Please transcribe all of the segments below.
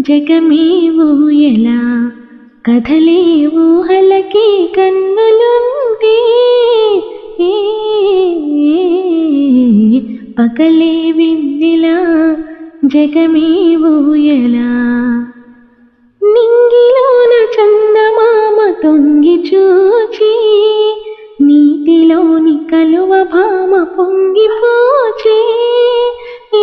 జగమే ఊయలా కథలే ఊహలకి కన్నులుంటే ఏ, పగలే విందిలా జగమే ఊయలా నింగిలోన చందమామ తొంగి చూచి నీటిలోని కలువ భామ పొంగిపోచే ఏ,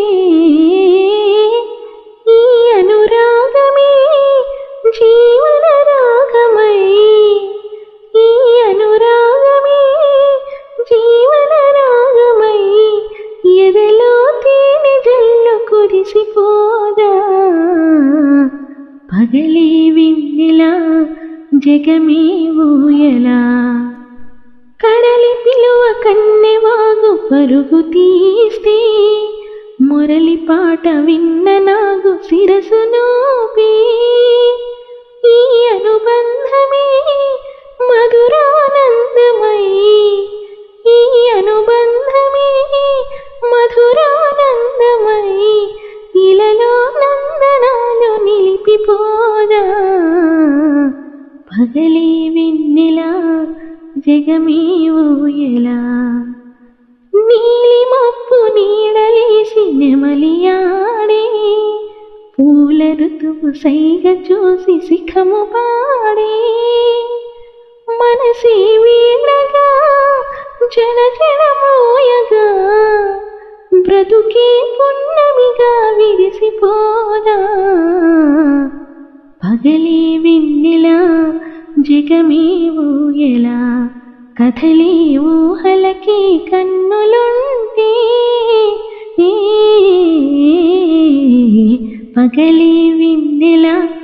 ఈ అనురాగమే జీవన రాగమై ఈ అనురాగమే జీవన రాగమై ఎదలో తేనె జల్లు కురిసిపోదా పగలే విందిలా జగమే ఊయలా కడలి పిలువ కన్నెవాగు పరుగు తీస్తే మురళి పాట విన్న నాగు శిరసు నోపి ఈ అనుబంధమే మధురానందమై ఈ అనుబంధమే మధురానందమై ఇలలో నందనాలు నిలిపిపోదా పగలే వెన్నెలా జగమే ఊయలా నీలి మప్పు నీడలేసి నెమలియాడే పూల ఋతువు సైగ చూసి శిఖము పాడే మనసి వీణగా జన జనమోయగా బ్రతుకే పున్నమిగా విరిసిపోదా పగలే వెన్నెలా జగమే ఊయలా కథలే ఊహలకి కన్నులుంటే ఏ, పగలే వెన్నెలా